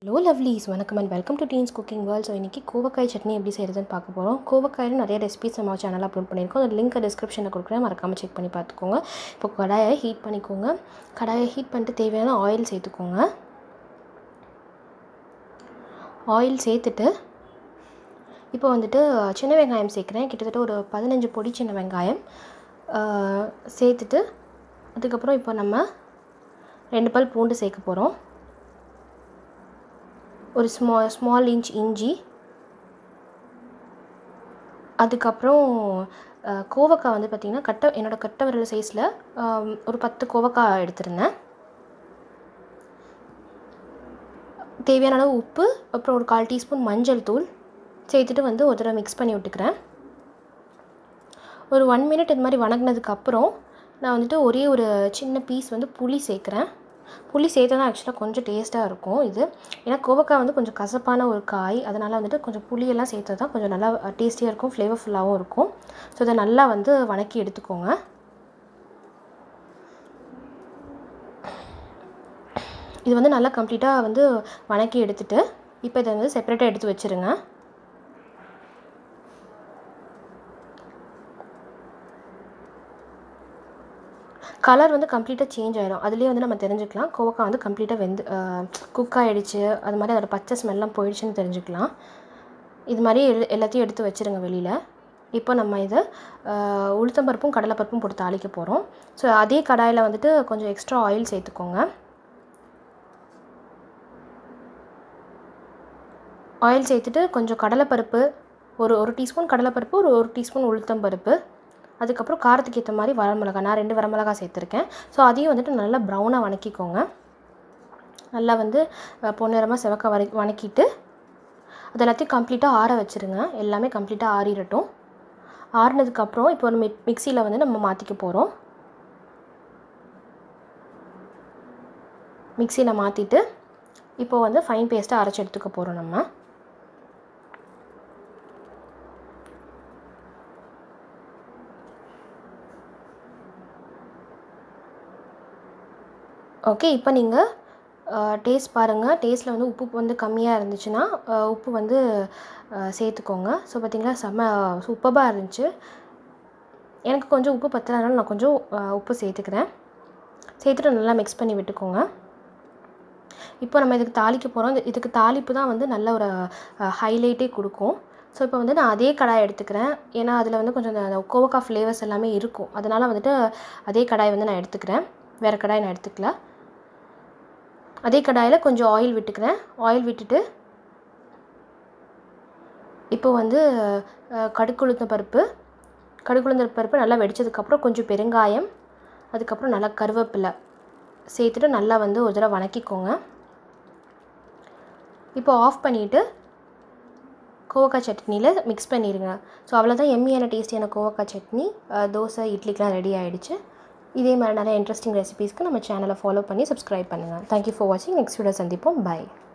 hello lovelies வணக்கம் and welcome to teens cooking world so இன்றைக்கி கோவக்காய் சட்னி எப்படி செய்கிறதுன்னு பார்க்க போகிறோம் கோவக்காயில் நிறைய ரெசிபிஸ் நம்ம சேனலில் அப்லோட் பண்ணியிருக்கோம் அந்த லிங்க்கை டிஸ்கிரிப்ஷனில் கொடுக்குறேன் மறக்காமல் செக் பண்ணி பார்த்துக்கோங்க இப்போ கடாயை ஹீட் பண்ணிக்கோங்க கடாயை ஹீட் பண்ணிட்டு தேவையான ஆயில் சேர்த்துக்கோங்க ஆயில் சேர்த்துட்டு இப்போ வந்துட்டு சின்ன வெங்காயம் சேர்க்குறேன் கிட்டத்தட்ட ஒரு பதினஞ்சு பொடி சின்ன வெங்காயம் சேர்த்துட்டு அதுக்கப்புறம் இப்போ நம்ம ரெண்டு பல் பூண்டு சேர்க்க போகிறோம் ஒரு ஸ்மா ஸ்மால் இன்ச் இஞ்சி அதுக்கப்புறம் கோவக்காய் வந்து பார்த்திங்கன்னா கட்டை என்னோடய கட்டை விரல் சைஸில் ஒரு பத்து கோவக்காய் எடுத்திருந்தேன் தேவையான அளவு உப்பு அப்புறம் ஒரு கால் டீஸ்பூன் மஞ்சள் தூள் சேர்த்துட்டு வந்து ஒரு தடவை மிக்ஸ் பண்ணி விட்டுக்கிறேன் ஒரு ஒன் மினிட் இது மாதிரி வணங்கினதுக்கப்புறம் நான் வந்துட்டு ஒரே ஒரு சின்ன பீஸ் வந்து புளி சேர்க்குறேன் புளி சேர்த்தா தான் ஆக்சுவலாக கொஞ்சம் டேஸ்ட்டாக இருக்கும் இது ஏன்னா கோவக்காய் வந்து கொஞ்சம் கசப்பான ஒரு காய் அதனால் வந்துட்டு கொஞ்சம் புளியெல்லாம் சேர்த்தா தான் கொஞ்சம் நல்லா டேஸ்டியாக இருக்கும் ஃப்ளேவர்ஃபுல்லாகவும் இருக்கும் ஸோ இதை நல்லா வந்து வணக்கி எடுத்துக்கோங்க இது வந்து நல்லா கம்ப்ளீட்டாக வந்து வணக்கி எடுத்துகிட்டு இப்போ இதை வந்து செப்பரேட்டாக எடுத்து வச்சுருங்க கலர் வந்து கம்ப்ளீட்டாக சேஞ்ச் ஆகிடும் அதுலேயே வந்து நம்ம தெரிஞ்சுக்கலாம் கோவக்காய் வந்து கம்ப்ளீட்டாக வெந்து குக் ஆகிடுச்சு அது மாதிரி அதோட பச்சை ஸ்மெல்லாம் போயிடுச்சுன்னு தெரிஞ்சுக்கலாம் இது மாதிரி எல்லாத்தையும் எடுத்து வச்சுருங்க வெளியில் இப்போ நம்ம இதை உளுத்தம்பருப்பும் கடலைப்பருப்பும் போட்டு தாளிக்க போகிறோம் ஸோ அதே கடாயில் வந்துட்டு கொஞ்சம் எக்ஸ்ட்ரா ஆயில் சேர்த்துக்கோங்க ஆயில் சேர்த்துட்டு கொஞ்சம் கடலைப்பருப்பு ஒரு ஒரு டீஸ்பூன் கடலைப்பருப்பு ஒரு ஒரு டீஸ்பூன் உளுத்தம்பருப்பு அதுக்கப்புறம் காரத்துக்கு ஏற்ற மாதிரி வரமிளகா நான் ரெண்டு வரமிளகா சேர்த்துருக்கேன் ஸோ அதையும் வந்துட்டு நல்லா ப்ரௌனாக வணக்கிக்கோங்க நல்லா வந்து பொன்னிறமாக செவக்க வரை வணக்கிட்டு அது எல்லாத்தையும் கம்ப்ளீட்டாக ஆற வச்சுருங்க எல்லாமே கம்ப்ளீட்டாக ஆறிடட்டும் ஆறினதுக்கப்புறம் இப்போ ஒரு மிக் மிக்சியில் வந்து நம்ம மாற்றிக்க போகிறோம் மிக்சியில் மாற்றிட்டு இப்போ வந்து ஃபைன் பேஸ்ட்டாக அரைச்சி எடுத்துக்க போகிறோம் நம்ம ஓகே இப்போ நீங்கள் டேஸ்ட் பாருங்கள் டேஸ்ட்டில் வந்து உப்பு வந்து கம்மியாக இருந்துச்சுன்னா உப்பு வந்து சேர்த்துக்கோங்க ஸோ பார்த்திங்களா செம்ம சூப்பராக இருந்துச்சு எனக்கு கொஞ்சம் உப்பு பத்தலைனால நான் கொஞ்சம் உப்பு சேர்த்துக்கிறேன் சேர்த்துட்டு நல்லா மிக்ஸ் பண்ணி விட்டுக்கோங்க இப்போ நம்ம இதுக்கு தாளிக்க போகிறோம் இதுக்கு தாளிப்பு தான் வந்து நல்ல ஒரு ஹைலைட்டே கொடுக்கும் ஸோ இப்போ வந்து நான் அதே கடாய் எடுத்துக்கிறேன் ஏன்னா அதில் வந்து கொஞ்சம் அந்த கோவக்காய் ஃப்ளேவர்ஸ் எல்லாமே இருக்கும் அதனால் வந்துட்டு அதே கடாய் வந்து நான் எடுத்துக்கிறேன் வேறு கடாய் நான் எடுத்துக்கல அதே கடாயில் கொஞ்சம் ஆயில் விட்டுக்கிறேன் ஆயில் விட்டுட்டு இப்போ வந்து கடுக்குளுத்த பருப்பு கடுக்குளுந்த பருப்பு நல்லா வெடித்ததுக்கப்புறம் கொஞ்சம் பெருங்காயம் அதுக்கப்புறம் நல்லா கருவேப்பிலை சேர்த்துட்டு நல்லா வந்து ஒரு தடவை வணக்கிக்கோங்க இப்போ ஆஃப் பண்ணிவிட்டு கோவக்காய் சட்னியில் மிக்ஸ் பண்ணிடுங்க ஸோ அவ்வளோதான் எம்மியான டேஸ்டியான கோவக்காய் சட்னி தோசை இட்லிக்கெலாம் ரெடி ஆகிடுச்சு இதே மாதிரி நிறைய இன்ட்ரெஸ்டிங் ரெசிபீஸ்க்கு நம்ம சேனலை ஃபாலோ பண்ணி சப்ஸ்கிரைப் பண்ணுங்கள் தேங்க்யூ ஃபார் வாட்சிங் நெக்ஸ்ட் வீடியோ சந்திப்போம் பை